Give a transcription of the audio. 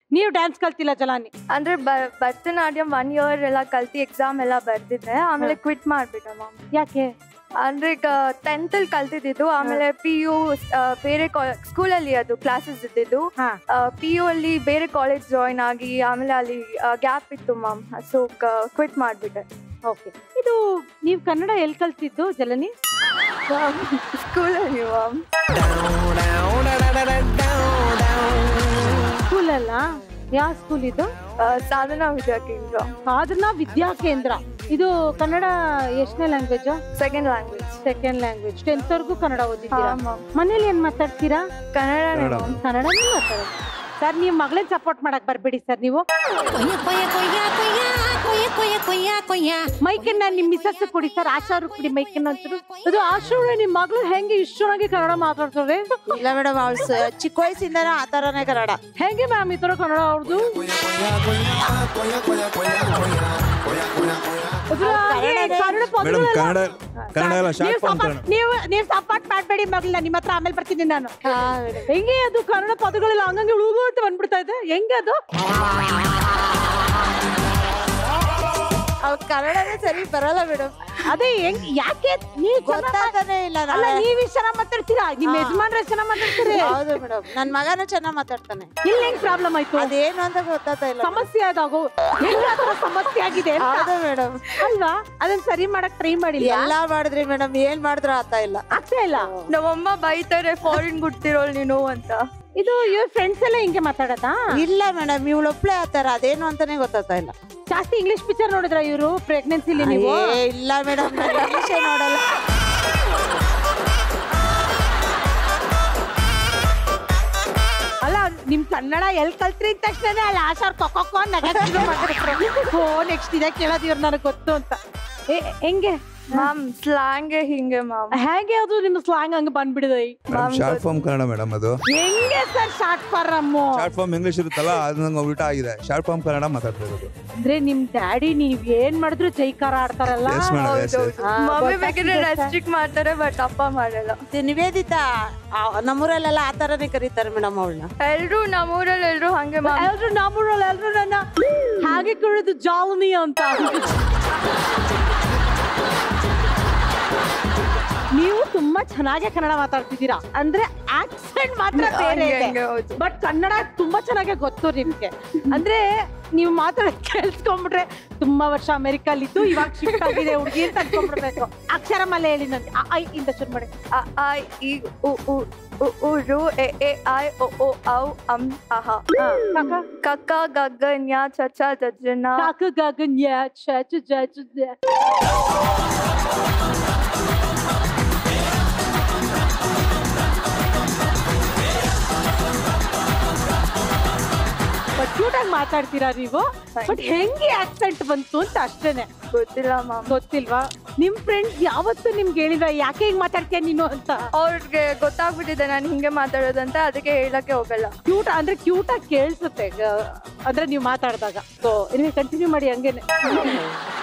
ನೀವು ಡ್ಯಾನ್ಸ್ ಕಲ್ತಿಲ್ಲ ಜಲಾನಿ ಅಂದ್ರೆ ಬ- ಭರತನಾಟ್ಯಂ ಒನ್ ಇಯರ್ ಎಲ್ಲ ಕಲ್ತಿ ಎಕ್ಸಾಮ್ ಎಲ್ಲ ಬರ್ದಿದ್ದೆ ಆಮೇಲೆ ಕ್ವಿಟ್ ಮಾಡ್ಬಿಟ್ಟೆ ಮ್ಯಾಮ್ ಯಾಕೆ ಅಂದ್ರೆ ಈಗ ಟೆಂತ್ ಅಲ್ಲಿ ಕಲ್ತಿದ್ದು ಆಮೇಲೆ ಪಿ ಯು ಬೇರೆ ಸ್ಕೂಲಲ್ಲಿ ಅದು ಕ್ಲಾಸಸ್ ಇದ್ದಿದ್ದು ಹಾ ಪಿ ಯು ಅಲ್ಲಿ ಬೇರೆ ಕಾಲೇಜ್ ಜಾಯಿನ್ ಆಗಿ ಆಮೇಲೆ ಅಲ್ಲಿ ಗ್ಯಾಪ್ ಇತ್ತು ಮ್ಯಾಮ್ ಸೊ ಕ್ವಿಟ್ ಮಾಡ್ಬಿಟ್ಟೆ ಓಕೆ ಇದು ನೀವು ಕನ್ನಡ ಎಲ್ಲಿ ಕಲ್ತಿದ್ದು ಜಲನಿ ಸ್ಕೂಲಲ್ಲಿ ಮ್ಯಾಮ್ ಸ್ಕೂಲಲ್ಲ ಯಾವ ಸ್ಕೂಲ್ ಇದು ಸಾಧನಾ ವಿದ್ಯಾ ಕೇಂದ್ರ ಸಾಧನಾ ವಿದ್ಯಾ ಕೇಂದ್ರ ಇದು ಕನ್ನಡ ಎಷ್ಟನೇ language second language second language tenth ವರ್ಗೂ ಕನ್ನಡ ಓದಿದ್ದೀರಾ ಮ್ಯಾಮ್ ಮನೇಲಿ ಏನ್ ಮಾತಾಡ್ತೀರಾ ಕನ್ನಡನೇ ಕನ್ನಡ. ಮ್ಯಾಮ್ ಕನ್ನಡನೇ ಮಾತಾಡೋದು ಸರ್ ನೀವು ಮಗಳನ್ನ ಸಪೋರ್ಟ್ ಮಾಡಕ್ ಬರ್ಬೇಡಿ ಸರ್ ನೀವು ಮೈಕನ್ನ ನಿಮ್ ಮಿಸಸ್ ಕೊಡಿ ಸರ್ ಆಶಾ ಅವ್ರಿಗೆ ಕೊಡಿ ಮೈಕನ್ನ ಒಂಚೂರು ಅದು ಆಶಾ ಅವ್ರೆ, ನಿಮ್ ಮಗಳು ಹೆಂಗೆ ಇಷ್ಟು ಚೆನ್ನಾಗಿ ಕನ್ನಡ ಮಾತಾಡ್ತಾರೆ ಇಲ್ಲ ಮೇಡಮ್ ಅವಳು ಚಿಕ್ಕ ವಯಸ್ಸಿಂದಾನು ಆ ತರನೇ ಕನ್ನಡ ಹೆಂಗೆ ಮ್ಯಾಮ್ ಈ ತರ ಕನ್ನಡ ಅವ್ರದ್ದು ಕನ್ನಡ ಮೇಡಮ್ ಪದಗಳೆಲ್ಲ- ಕನ್ನಡ ಕನ್ನಡ ಎಲ್ಲ ನೀವು ಶಾರ್ಟ್ ಫಾರ್ಮ್ support- ನೀವು ನೀವು ಸಪೋರ್ಟ್ ಮಾಡ್ಬೇಡಿ ಮಗಳನ್ನ ನಿಮ್ಮ ಹತ್ರ ಆಮೇಲೆ ಬರ್ತೀನಿ ನಾನು ಹೆಂಗೆ ಅದು ಕನ್ನಡ ಪದಗಳೆಲ್ಲ ಹಂಗಂಗೆ ಉಳುಗು ಅಂತ ಬಂದ್ಬಿಡ್ತಾ ಇದೆ ಹೆಂಗೆ ಅದು ಅವ್ಳು ಕನ್ನಡನೇ ಸರಿ ಬರಲ್ಲ ಮೇಡಮ್ ಅದೇ ಹೆಂಗ್ ಯಾಕೆ ನೀವು ಚೆನ್ನಾಗ್ ಮಾತ್- ಗೊತ್ತಾಗದೇ ಇಲ್ಲ ಅಲ್ಲ ನಾಳೆ. ನೀವ್ ಇಷ್ಟ್ ಚೆನ್ನಾಗ್ ಮಾತಾಡ್ತೀರಾ ನಿಮ್ ಹಾ. ಯಜಮಾನ್ರ ಚೆನ್ನಾಗ್ ಮಾತಾಡ್ತೀರಿ ಹೌದು ಮೇಡಮ್ ನನ್ ಮಗನೂ ಚೆನ್ನಾಗ್ ಮಾತಾಡ್ತಾನೆ ಇಲ್ಲಿ ಹೆಂಗ್ ಪ್ರಾಬ್ಲಮ್ ಆಯ್ತು ಅದೇನು ಅಂತ ಗೊತ್ತಾಗ್ತಾ ಇಲ್ಲ ಸಮಸ್ಯೆ ಆದಾಗು ಹೆಂಗ್ ಆ ಥರ ಸಮಸ್ಯೆ ಆಗಿದೆ ಅಂತ? ಹೌದು ಮೇಡಮ್ ಅಲ್ವಾ ಅದನ್ನ ಸರಿ ಮಾಡಕ್ ಟ್ರೈ ಮಾಡಿಲ್ಲ ಎಲ್ಲಾ ಮಾಡಿದ್ರಿ ಮೇಡಮ್ ಏನ್ ಮಾಡಿದ್ರು ಆಗ್ತಾ ಇಲ್ಲ ಆಗ್ತಾ ಇಲ್ಲ ನಮ್ಮಮ್ಮ ಬೈತಾರೆ ಫಾರಿನ್ ಗುಡ್ತಿರೋಳ್ ನೀನು ಅಂತ ಇದು ಇವ್ರ ಫ್ರೆಂಡ್ಸ್ ಎಲ್ಲ ಹಿಂಗೆ ಮಾತಾಡತಾ ಇಲ್ಲ ಮೇಡಮ್ ಇವಳು ಒಬ್ಳೆ ಆತರ ಅದೇನು ಅಂತಾನೆ ಗೊತ್ತಾಗ್ತಾ ಇಲ್ಲ ಜಾಸ್ತಿ ಇಂಗ್ಲಿಷ್ ಪಿಕ್ಚರ್ ನೋಡಿದ್ರ ಇವರು ಪ್ರೆಗ್ನೆನ್ಸಿಲಿ ನೀವು ಏ, ಇಲ್ಲ ಮೇಡಮ್ ಇಂಗ್ಲೀಷೇ ನೋಡಲ್ಲ ಅಲ್ಲ ನಿಮ್ ಕನ್ನಡ ಎಲ್ ಕಲ್ತ್ರಿ ಅಂದ ತಕ್ಷಣ ಅಲ್ಲಿ ಆಶಾರ್ ಕೊಕ್ಕೊ ಓ ನೆಕ್ಸ್ಟ್ ಇದೇ ಕೇಳೋದು ಇವ್ರು ನನಗೆ ಗೊತ್ತು ಅಂತ ಏ, ಹೆಂಗೆ ಮ್ಯಾಮ್ ಸ್ಲ್ಯಾಂಗೆ ಹಿಂಗೆ ಮ್ಯಾಮ್ ಹೇಗೆ ಅದು ನಿಮ್ ಸ್ಲಾಂಗ್ ಹಂಗ ಬಂದ್ಬಿಡಿದೆ madam short form Kannada madam ಅದು ಹೆಂಗೆ sir short form short form English ಇರುತ್ತಲ್ಲ ಅದು ನಂಗೆ ಉಲ್ಟಾ ಆಗಿದೆ ಶಾರ್ಟ್ ಫಾರ್ಮ್ ಕನ್ನಡ ಮಾತಾಡ್ತಾ ಇರೋದು ಅಂದ್ರೆ ನಿಮ್ ಡ್ಯಾಡಿ ನೀವ್ ಏನ್ ಮಾಡಿದ್ರು ಜೈಕಾರ ಆಡ್ತಾರಲ್ಲ ಎಸ್ ಮೇಡಮ್ ಎಸ್ ಹೌದೌದು ಆ, ಮಮ್ಮಿ ಗೊತ್ತಾಗ್ತಿದೆ ಬೇಕಾದ್ರೆ sir. ರೆಸ್ಟ್ರಿಕ್ಟ್ ಮಾಡ್ತಾರೆ ಬಟ್ ಅಪ್ಪ ಮಾಡಲ್ಲ ಮತ್ತೆ ನಿವೇದಿತಾ ಆ, ನಮ್ಮೂರಲ್ಲೆಲ್ಲ ಆ ತರನೇ ಕರೀತಾರೆ ಮೇಡಮ್ ಅವಳನ್ನ ಎಲ್ರು ನಮ್ಮೂರಲ್ಲಿ ಎಲ್ರು ಹಂಗೆ ಮ್ಯಾಮ್ ಎಲ್ರು ನಮ್ಮೂರಲ್ಲಿ ಎಲ್ರು ನನ್ನ ಹಾಗೆ ಕುಳಿದು ಜಾಲನಿ ಅಂತ ನೀವು ತುಂಬಾ ಚೆನ್ನಾಗಿ ಕನ್ನಡ ಮಾತಾಡ್ತಿದ್ದೀರಾ ಅಂದ್ರೆ ಆಕ್ಸೆಂಟ್ ಮಾತ್ರ ಬೇರೆ ಹಂಗೆ, ಇದೆ ಹಂಗೆ, ಹೌದು. ಬಟ್ ಕನ್ನಡ ತುಂಬಾ ಚೆನ್ನಾಗಿ ಗೊತ್ತು ನಿಮ್ಗೆ ಅಂದ್ರೆ ನೀವು ಮಾತಾಡೋದ್ ಕೇಳಿಸ್ಕೊಂಡ್ಬಿಟ್ರೆ ತುಂಬಾ ವರ್ಷ ಅಮೆರಿಕಲ್ಲಿದ್ದು ಇವಾಗ ಶಿಫ್ಟ್ ಆಗಿದೆ ಹುಡುಗಿ ಅಂತ ಅನ್ಕೊಂಡ್ಬಿಡ್ಬೇಕು ಅಕ್ಷರ ಮಲೆ ಹೇಳಿ ನನ್ಗೆ ಅ, ಐ ಇಂದ ಶುರು ಮಾಡಿ ಅ, ಆ, ಇ, ಉ, ಉ, ಉ, ಉ, ರು, ಎ, ಎ, ಐ, ಒ, ಓ, ಔ, ಅಂ, ಅಹ. ಹಾ, ಕಾಕ ಕಕ್ಕ ಗಗ್ಗ ನ್ಯಾ ಚಚ ಜಜ್ಜನ ಕಾಕ ಗಗನ್ ಯಾ ಚ ಚ ಜ ಚ ಜ. ಬಟ್ ಕ್ಯೂಟಾಗಿ ಮಾತಾಡ್ತೀರಾ ನೀವು ಬಟ್ ಹೆಂಗೆ ಆಕ್ಸೆಂಟ್ ಬಂತು ಅಂತ ಅಷ್ಟೇನೆ ಗೊತ್ತಿಲ್ಲ ಮ್ಯಾಮ್ ಗೊತ್ತಿಲ್ವಾ ನಿಮ್ ಫ್ರೆಂಡ್ಸ್ ಯಾವತ್ತೂ ನಿಮ್ಗೆ ಹೇಳಿದ್ರ ಯಾಕೆ ಹಿಂಗ್ ಮಾತಾಡ್ತೀಯ ನೀನು ಅಂತ ಅವ್ರಿಗೆ ಗೊತ್ತಾಗ್ಬಿಟ್ಟಿದೆ ನಾನು ಹಿಂಗೆ ಮಾತಾಡೋದಂತ ಅದಕ್ಕೆ ಹೇಳಕ್ಕೆ ಹೋಗಲ್ಲ ಕ್ಯೂಟ್ ಅಂದ್ರೆ ಕ್ಯೂಟ್ ಆಗಿ ಕೇಳಿಸುತ್ತೆ ಅಂದ್ರೆ ನೀವು ಮಾತಾಡಿದಾಗ ಸೊ ಇನ್ನು ಕಂಟಿನ್ಯೂ ಮಾಡಿ ಹಂಗೇನೆ